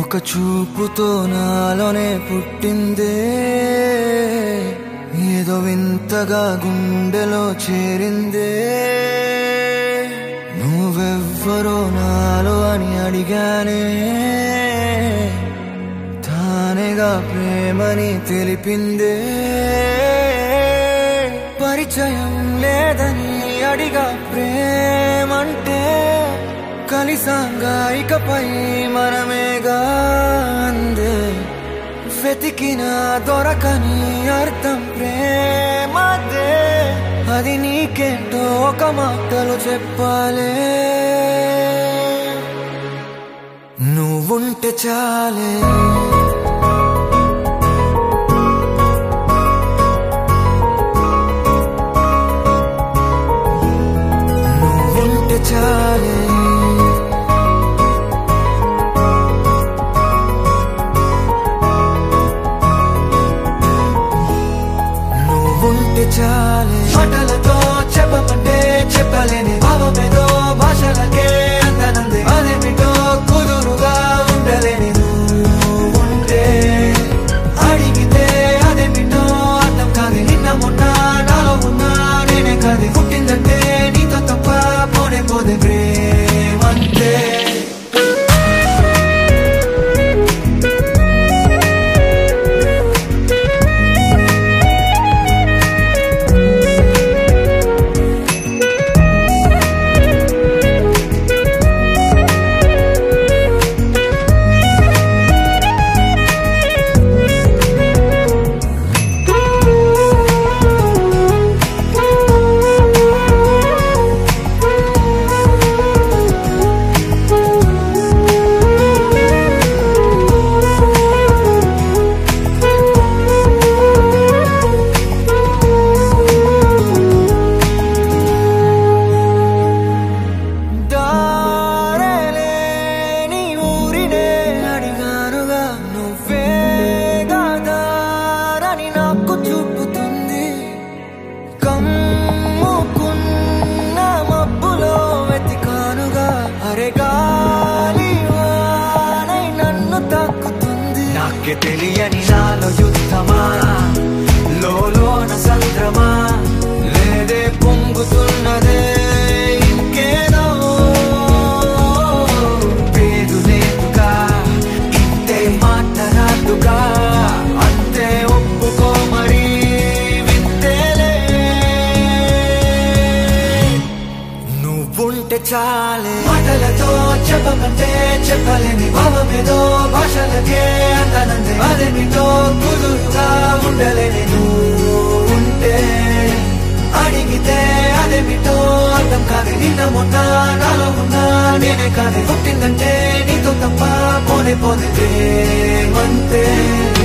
ఒక చూపుతో నాలోనే పుట్టిందే ఏదో వింతగా గుండెలో చేరిందే నువ్వెవ్వరో నాలో అని అడిగానే తానేగా ప్రేమని తెలిపిందే పరిచయం లేదని అడిగా ప్రేమంటే కలిసాంగా ఇకపై మనమేగా అందే వెతికిన దొరకని అర్థం ప్రేమదే అది నీకేంటో ఒక మాటలు చెప్పాలే నువ్వుంటే చాలే నువ్వుంటే చాలే నువ్వుంటే చాలే మాటలతో చెప్పమంటే చెప్పలేని భావమేదో భాషలకే అందనంది అదేమిటో కుదురుగా ఉండలేని నువ్వుంటే అడిగితే అదేమిటో అర్థం కాదు నిన్న మొన్న నాలో ఉన్నా నేనే కాదు పుట్టిందంటే నీతో తప్ప పోనే పోదే ప్రేమంతే దారేలేని ఊరినే అడిగానుగా నువ్వే దారని నాకు చూపుతుంది కమ్ముకున్న మబ్బులో వెతికానుగా అరే గాలి వానై నన్ను తాకుతుంది నాకే తెలియని నాలో యుద్ధమా లోలోన సంద్రమా లేదే పొంగుతున్నదే ఇంకేదో పేరు లేదుగా ఇంతే మాట్లాడుగా అంతే ఒప్పుకో మరి వింతేలే నువ్వుంటే చాలే మాటలతో చెప్పమంటే చెప్పలేని భావమేదో భాషలకే అందనందే అదేమిటో కుదురుగా ఉండలేని నువ్వుంటే అడిగితే అదేమిటో అర్థం కాదు నిన్న మొన్న నాలో ఉన్నా నేనే కాదు పుట్టిందంటే నీతో తప్ప పోనే పోదే ప్రేమంతే